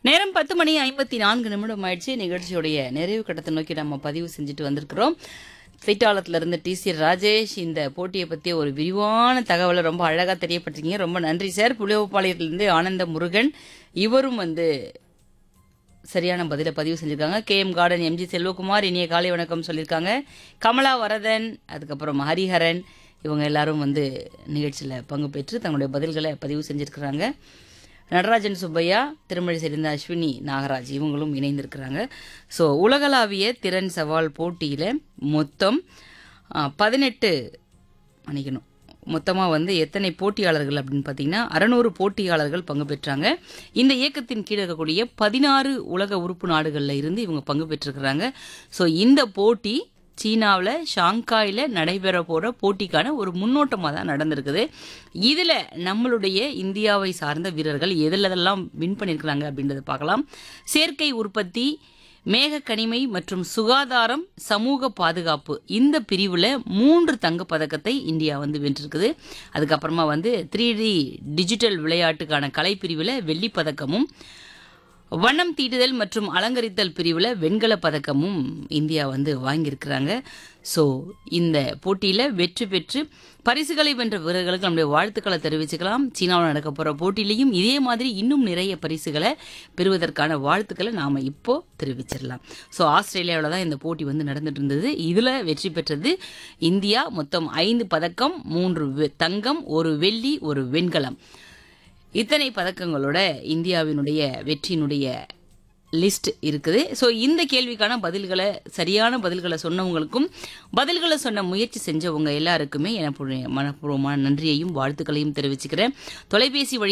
நேரம் பத்து மணி ஐம்பத்தி நான்கு நிமிடம் ஆயிடுச்சு நிகழ்ச்சியுடைய நிறைவு கட்டத்தை நோக்கி நம்ம பதிவு செஞ்சுட்டு வந்திருக்கிறோம் திட்டாளத்துல இருந்து டி சி ராஜேஷ் இந்த போட்டியை பற்றிய ஒரு விரிவான தகவலை ரொம்ப அழகாக தெரியப்பட்டிருக்கீங்க ரொம்ப நன்றி சார் புளியப்பாளையத்திலிருந்து ஆனந்த முருகன் இவரும் வந்து சரியான பதிலை பதிவு செஞ்சிருக்காங்க K M garden MG Selvakumar இனிய காலை வணக்கம் சொல்லியிருக்காங்க கமலா வரதன் அதுக்கப்புறம் ஹரிஹரன் இவங்க எல்லாரும் வந்து நிகழ்ச்சியில் பங்கு பெற்று தங்களுடைய பதில்களை பதிவு செஞ்சிருக்கிறாங்க நடராஜன் சுப்பையா திருமழி சேர்ந்த அஸ்வினி நாகராஜ் இவங்களும் இணைந்திருக்கிறாங்க ஸோ உலகளாவிய திறன் சவால் போட்டியில் மொத்தம் பதினெட்டு மன்னிக்கணும் மொத்தமாக வந்து எத்தனை போட்டியாளர்கள் அப்படின்னு பார்த்தீங்கன்னா அறநூறு போட்டியாளர்கள் பங்கு பெற்றாங்க இந்த இயக்கத்தின் கீழ் இருக்கக்கூடிய பதினாறு உலக உறுப்பு நாடுகளில் இருந்து இவங்க பங்கு பெற்றிருக்கிறாங்க ஸோ இந்த போட்டி சீனாவில் ஷாங்காயில் நடைபெற போகிற போட்டிக்கான ஒரு முன்னோட்டமாக தான் நடந்திருக்குது இதில் நம்மளுடைய இந்தியாவை சார்ந்த வீரர்கள் எதில் எதெல்லாம் வின் பண்ணியிருக்கிறாங்க அப்படின்றத பார்க்கலாம் செயற்கை உற்பத்தி மேக கனிமை மற்றும் சுகாதாரம் சமூக பாதுகாப்பு இந்த பிரிவில் மூன்று தங்கப் பதக்கத்தை இந்தியா வந்து வென்றிருக்குது அதுக்கப்புறமா வந்து த்ரீ டி டிஜிட்டல் விளையாட்டுக்கான கலை பிரிவில் வெள்ளிப் பதக்கமும் வண்ணம் தீட்டுதல் மற்றும் அலங்கரித்தல் பிரிவில் வெண்கலப் பதக்கமும் இந்தியா வந்து வாங்கியிருக்கிறாங்க ஸோ இந்த போட்டியில் வெற்றி பெற்று பரிசுகளை வென்ற வீரர்களுக்கு நம்முடைய வாழ்த்துக்களை தெரிவிச்சுக்கலாம் சீனாவில் நடக்க போகிற போட்டியிலையும் இதே மாதிரி இன்னும் நிறைய பரிசுகளை பெறுவதற்கான வாழ்த்துக்களை நாம் இப்போ தெரிவிச்சிடலாம் ஸோ ஆஸ்திரேலியாவில் தான் இந்த போட்டி வந்து நடந்துட்டு இருந்தது இதில் வெற்றி பெற்றது இந்தியா மொத்தம் ஐந்து பதக்கம் மூன்று வெ- தங்கம் ஒரு வெள்ளி ஒரு வெண்கலம் இத்தனை பதக்கங்களோட இந்தியாவினுடைய வெற்றியினுடைய லிஸ்ட் இருக்குது ஸோ இந்த கேள்விக்கான பதில்களை சரியான பதில்களை சொன்னவங்களுக்கும் பதில்களை சொன்ன முயற்சி செஞ்சவங்க எல்லாருக்குமே எனக்கு மனப்பூர்வமான நன்றியையும் வாழ்த்துக்களையும் தெரிவிச்சுக்கிறேன் தொலைபேசி வழி